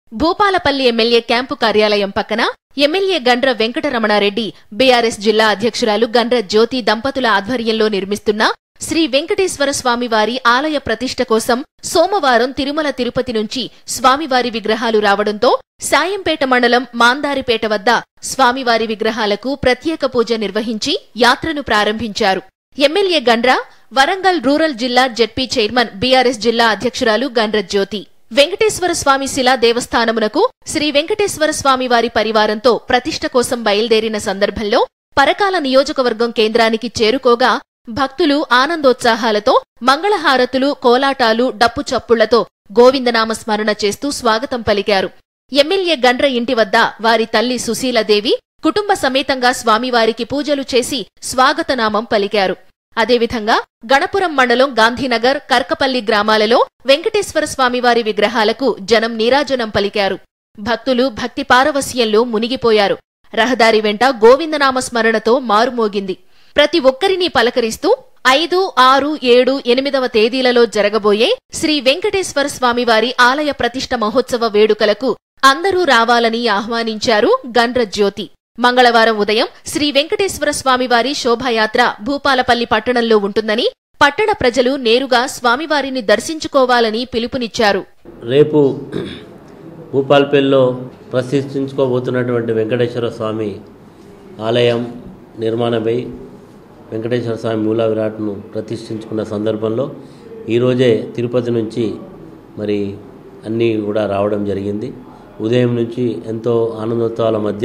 Bhupalpally MLA camp కార్యాలయం పక్కన MLA Gandra Venkataramana Reddy BRS జిల్లా అధ్యక్షురాలు గండ్ర జ్యోతి దంపతుల ఆధ్వర్యంలో నిర్మిస్తున్న శ్రీ వెంకటేశ్వర స్వామివారి ఆలయ ప్రతిష్ఠ కోసం సోమవారం తిరుమల తిరుపతి నుంచి స్వామివారి విగ్రహాలు రావడంతో సాయంపేట మండలం మాందారిపేట వద్ద స్వామివారి విగ్రహాలకు ప్రత్యేక పూజ నిర్వహించి యాత్రను ప్రారంభించారు ఎమ్మెల్యే గండ్ర వరంగల్ రూరల్ జిల్లా జెడ్పీ చైర్మన్ బీఆర్ఎస్ జిల్లా అధ్యక్షురాలు గండ్ర జ్యోతి వెంకటేశ్వర స్వామి శిలా దేవస్థానమునకు శ్రీ వెంకటేశ్వర స్వామి వారి పరివారంతో ప్రతిష్ఠ కోసం బయలుదేరిన సందర్భంలో పరకాల నియోజకవర్గం కేంద్రానికి చేరుకోగా భక్తులు ఆనందోత్సాహాలతో మంగళహారతులు కోలాటాలు డప్పు చప్పుళ్లతో గోవిందనామ స్మరణ చేస్తూ స్వాగతం పలికారు ఎమ్మెల్యే గండ్ర ఇంటి వద్ద వారి తల్లి సుశీలదేవి కుటుంబ సమేతంగా స్వామివారికి పూజలు చేసి స్వాగతనామం పలికారు అదేవిధంగా గణపురం మండలం గాంధీనగర్ కర్కపల్లి గ్రామాలలో వెంకటేశ్వర స్వామివారి విగ్రహాలకు జనం నీరాజనం పలికారు భక్తులు భక్తి పారవస్యంలో మునిగిపోయారు రహదారి వెంట గోవిందనామ స్మరణతో మారుమోగింది ప్రతి ఒక్కరినీ పలకరిస్తూ ఐదు ఆరు ఏడు ఎనిమిదవ తేదీలలో జరగబోయే శ్రీ వెంకటేశ్వర స్వామివారి ఆలయ ప్రతిష్ఠ మహోత్సవ వేడుకలకు అందరూ రావాలని ఆహ్వానించారు గండ్ర జ్యోతి మంగళవారం ఉదయం శ్రీ వెంకటేశ్వర స్వామివారి శోభాయాత్ర భూపాలపల్లి పట్టణంలో ఉంటుందని పట్టణ ప్రజలు నేరుగా స్వామివారిని దర్శించుకోవాలని పిలుపునిచ్చారు రేపు భూపాల్పల్లిలో ప్రతిష్ఠించుకోబోతున్నటువంటి వెంకటేశ్వర స్వామి ఆలయం నిర్మాణమై వెంకటేశ్వర స్వామి మూల విరాట్ను ప్రతిష్ఠించుకున్న సందర్భంలో ఈరోజే తిరుపతి నుంచి మరి అన్నీ కూడా రావడం జరిగింది ఉదయం నుంచి ఎంతో ఆనందోత్సవాల మధ్య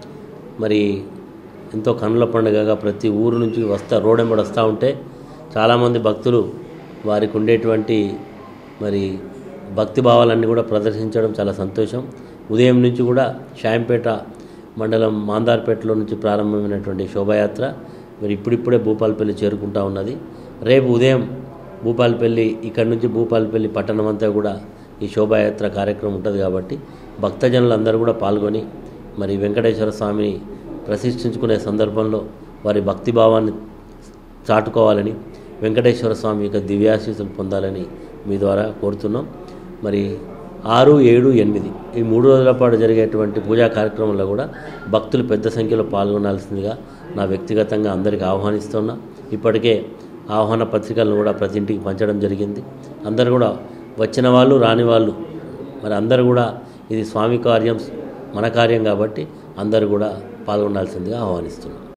మరి ఎంతో కన్నుల పండుగగా ప్రతి ఊరు నుంచి వస్తా రోడెంబడి వస్తూ ఉంటే చాలామంది భక్తులు వారికి ఉండేటువంటి మరి భక్తి భావాలన్నీ కూడా ప్రదర్శించడం చాలా సంతోషం ఉదయం నుంచి కూడా షాయంపేట మండలం మాందార్పేటలో నుంచి ప్రారంభమైనటువంటి శోభాయాత్ర మరి ఇప్పుడిప్పుడే భూపాలపల్లి చేరుకుంటా ఉన్నది రేపు ఉదయం భూపాలపల్లి ఇక్కడి నుంచి భూపాలపల్లి పట్టణం అంతా కూడా ఈ శోభాయాత్ర కార్యక్రమం ఉంటుంది కాబట్టి భక్తజనులందరూ కూడా పాల్గొని మరి వెంకటేశ్వర స్వామిని ప్రతిష్ఠించుకునే సందర్భంలో వారి భక్తి భావాన్ని చాటుకోవాలని వెంకటేశ్వర స్వామి యొక్క దివ్యాశీస్సులు పొందాలని మీ ద్వారా కోరుతున్నాం మరి ఆరు ఏడు ఎనిమిది ఈ మూడు రోజుల పాటు జరిగేటువంటి పూజా కార్యక్రమంలో కూడా భక్తులు పెద్ద సంఖ్యలో పాల్గొనాల్సిందిగా నా వ్యక్తిగతంగా అందరికీ ఆహ్వానిస్తున్నా ఇప్పటికే ఆహ్వాన పత్రికలను కూడా ప్రతి ఇంటికి పంచడం జరిగింది అందరు కూడా వచ్చిన వాళ్ళు రాని వాళ్ళు మరి అందరూ కూడా ఇది స్వామి కార్యం మన కార్యం కాబట్టి అందరూ కూడా పాల్గొనాల్సిందిగా ఆహ్వానిస్తున్నాం